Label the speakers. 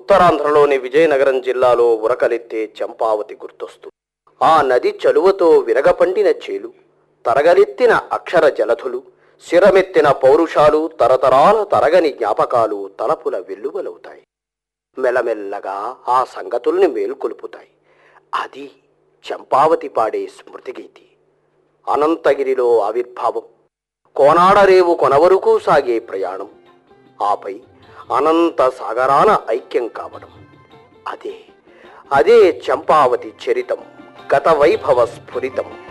Speaker 1: ఉత్తరాంధ్రలోని విజయనగరం జిల్లాలో ఉరకలెత్తే చంపావతి గుర్తొస్తుంది ఆ నది చలువతో విరగపండిన చేలు తరగలెత్తిన అక్షర జలధులు శిరమెత్తిన పౌరుషాలు తరతరాల తరగని జ్ఞాపకాలు తలపుల వెల్లువలవుతాయి మెల్లమెల్లగా ఆ సంగతుల్ని మేల్కొలుపుతాయి అది చంపావతి పాడే స్మృతిగీతి అనంతగిరిలో ఆవిర్భావం కోనాడరేవు కొనవరకు సాగే ప్రయాణం ఆపై అనంత సాగరాన ఐక్యం కావడం అదే అదే చంపావతి చరితం గత వైభవ స్ఫురితం